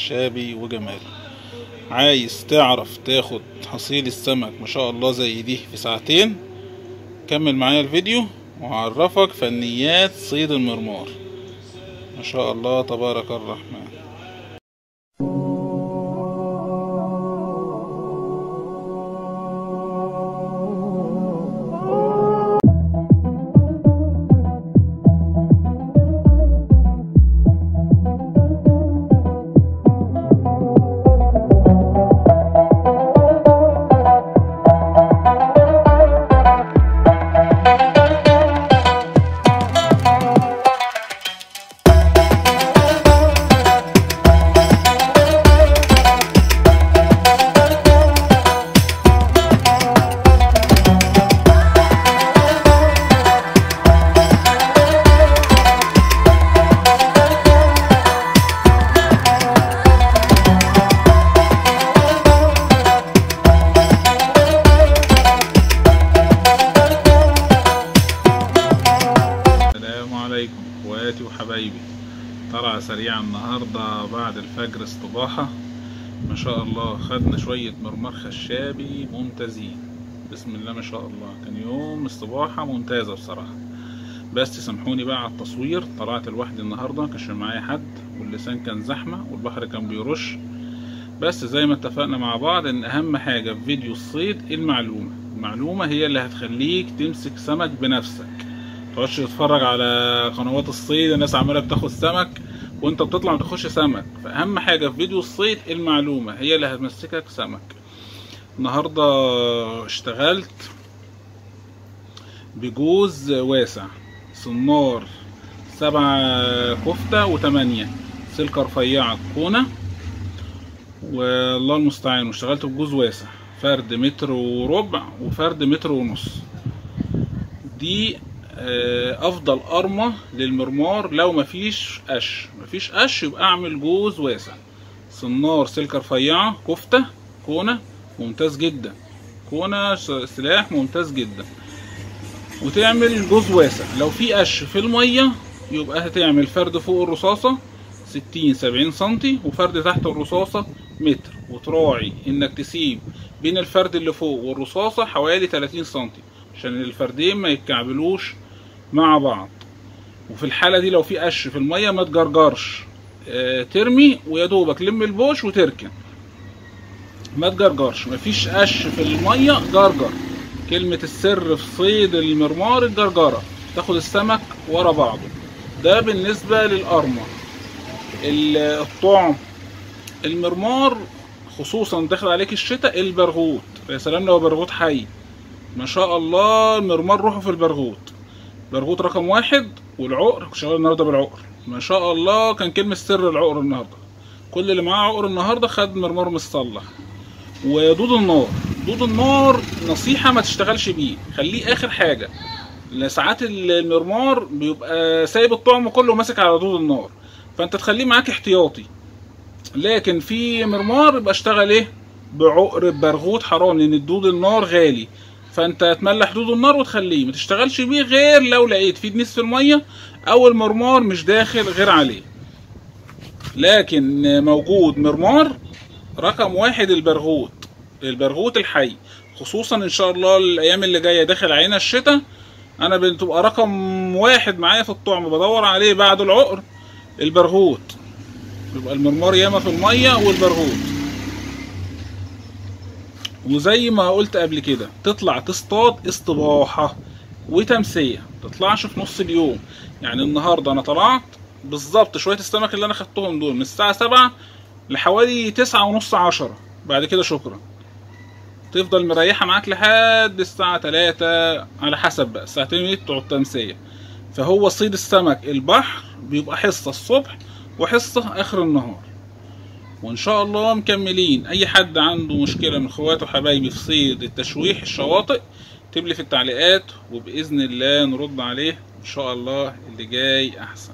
خشابي وجمالي عايز تعرف تاخد حصيل السمك ما شاء الله زي دي في ساعتين كمل معايا الفيديو وهعرفك فنيات صيد المرمار ما شاء الله تبارك الرحمن السلام عليكم اخواتي وحبايبي طلعة سريعة النهاردة بعد الفجر استباحة ما شاء الله خدنا شوية مرمر خشابي ممتازين بسم الله ما شاء الله كان يوم استباحة ممتازة بصراحة بس سامحوني بقى على التصوير طلعت لوحدي النهاردة كانش معايا حد واللسان كان زحمة والبحر كان بيرش بس زي ما اتفقنا مع بعض ان اهم حاجة في فيديو الصيد المعلومة المعلومة هي اللي هتخليك تمسك سمك بنفسك تقعدش تتفرج على قنوات الصيد الناس عماله بتاخد سمك وانت بتطلع ما تاخدش سمك فاهم حاجه في فيديو الصيد المعلومه هي اللي هتمسكك سمك النهارده اشتغلت بجوز واسع صنار سبعة كفتة وتمانية سلكة رفيعة كونة والله المستعان واشتغلت بجوز واسع فرد متر وربع وفرد متر ونص دي آه، افضل قرمه للمرمار لو مفيش قش مفيش قش يبقى اعمل جوز واسع صنار سلكه رفيعه كفته كونه ممتاز جدا كونه س- سلاح ممتاز جدا وتعمل جوز واسع لو في قش في الميه يبقى هتعمل فرد فوق الرصاصه 60 70 سنتي وفرد تحت الرصاصه متر وتراعي انك تسيب بين الفرد اللي فوق والرصاصه حوالي 30 سنتي عشان الفردين ما يتكعبلوش مع بعض وفي الحالة دي لو في قش في المية ما تجرجرش آه، ترمي ويا دوبك لم البوش وتركن ما تجرجرش مفيش قش في المية جرجر كلمة السر في صيد المرمار الجرجرة تاخد السمك ورا بعضه ده بالنسبة للقرمة ال- الطعم المرمار خصوصا داخل عليك الشتاء البرغوت يا سلام لو برغوت حي ما شاء الله المرمار روحه في البرغوت برغوت رقم واحد والعقر كنت شغال النهارده بالعقر ما شاء الله كان كلمة سر العقر النهارده كل اللي معاه عقر النهارده خد مرمار مصلح ودود النار دود النار نصيحة ما تشتغلش بيه خليه آخر حاجة لأن ساعات المرمار بيبقى سايب الطعم كله ماسك على دود النار فأنت تخليه معاك احتياطي لكن في مرمار يبقى اشتغل ايه بعقر برغوت حرام لان الدود النار غالي فانت تملح دود النار وتخليه ما تشتغلش بيه غير لو لقيت فيه دنيس في الميه او المرمار مش داخل غير عليه لكن موجود مرمار رقم واحد البرغوت البرغوت الحي خصوصا ان شاء الله الايام اللي جايه داخل علينا الشتاء انا بتبقى رقم واحد معايا في الطعم بدور عليه بعد العقر البرغوت يبقى المرمار ياما في الميه والبرغوث وزي ما قلت قبل كده تطلع تصطاد استباحه وتمسيه تطلعش في نص اليوم يعني النهارده انا طلعت بالظبط شويه السمك اللي انا خدتهم دول من الساعه سبعة لحوالي تسعة ونص عشرة بعد كده شكرا تفضل مريحه معاك لحد الساعه تلاتة على حسب بقى ساعتين بتوع التمسيه فهو صيد السمك البحر بيبقى حصه الصبح وحصة آخر النهار وإن شاء الله مكملين أي حد عنده مشكلة من إخواته وحبايبي في صيد التشويح الشواطئ اكتب لي في التعليقات وبإذن الله نرد عليه إن شاء الله اللي جاي أحسن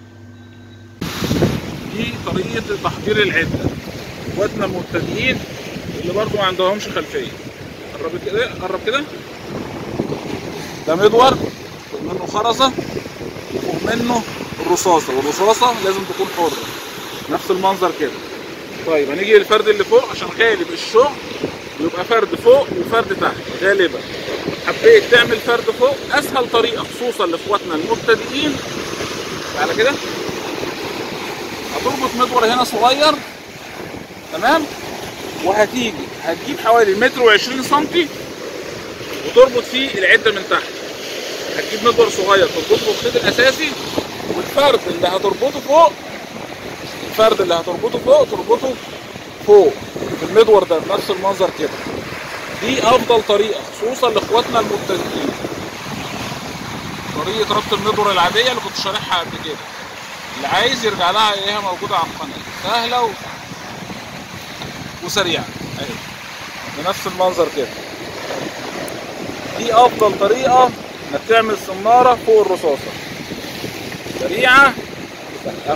دي طريقة تحضير العدة إخواتنا المبتدئين اللي برضو ما عندهمش خلفية قرب كده قرب كده ده مدور منه خرزة وفوق منه الرصاصة والرصاصة لازم تكون حرة نفس المنظر كده طيب هنيجي للفرد اللي فوق عشان غالب الشغل يبقى فرد فوق وفرد تحت غالبا حبيت تعمل فرد فوق اسهل طريقه خصوصا لاخواتنا المبتدئين على كده هتربط مدور هنا صغير تمام وهتيجي هتجيب حوالي متر وعشرين سنتي وتربط فيه العده من تحت هتجيب مدور صغير تربطه في الخيط الاساسي والفرد اللي هتربطه فوق الفرد اللي هتربطه فوق تربطه فوق في المدور ده بنفس المنظر كده دي افضل طريقه خصوصا لاخواتنا المبتدئين طريقه ربط المدور العاديه اللي كنت شارحها قبل كده اللي عايز يرجع لها هي موجوده على القناه سهله و... وسريعه اهي بنفس المنظر كده دي افضل طريقه انك تعمل سناره فوق الرصاصه سريعه اهو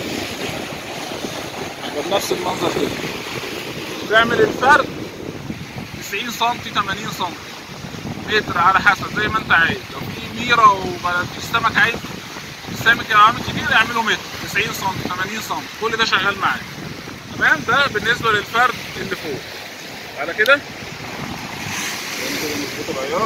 بنفس المنظر كده تعمل الفرد 90 سم 80 سم متر على حسب زي ما انت عايز لو في ميره وما فيش سمك عايز السمك لو عامل كبير اعمله متر 90 سم 80 سم كل ده شغال معاك تمام ده بالنسبه للفرد اللي فوق على كده ننزل نظبط العيار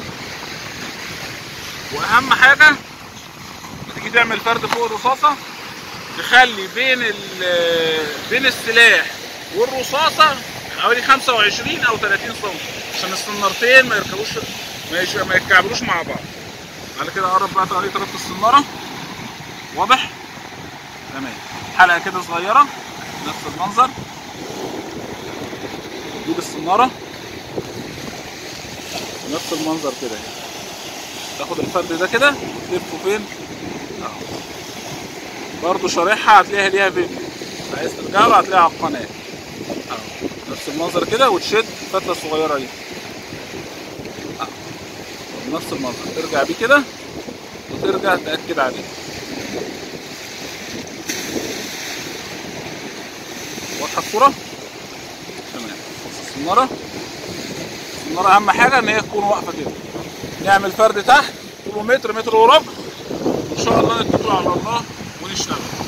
واهم حاجه تيجي تعمل فرد فوق الرصاصه تخلي بين بين السلاح والرصاصه حوالي 25 او 30 سم عشان السنارتين ما يركبوش ما, يش... ما يتكعبلوش مع بعض على كده قرب بقى طريقه ربط السناره واضح تمام حلقه كده صغيره نفس المنظر تجيب السناره نفس المنظر كده يعني. تاخد الفرد ده كده وتلفه فين اهو برضه شارحها هتلاقيها ليها فيديو عايز ترجع له هتلاقيها على القناه اهو نفس المنظر كده وتشد الفتله الصغيره دي اهو نفس المنظر ترجع بيه كده وترجع تاكد عليه واضحه الصوره تمام بص السناره السناره اهم حاجه ان هي تكون واقفه كده نعمل فرد تحت طوله متر متر وربع ان شاء الله نتكل على الله ونشتغل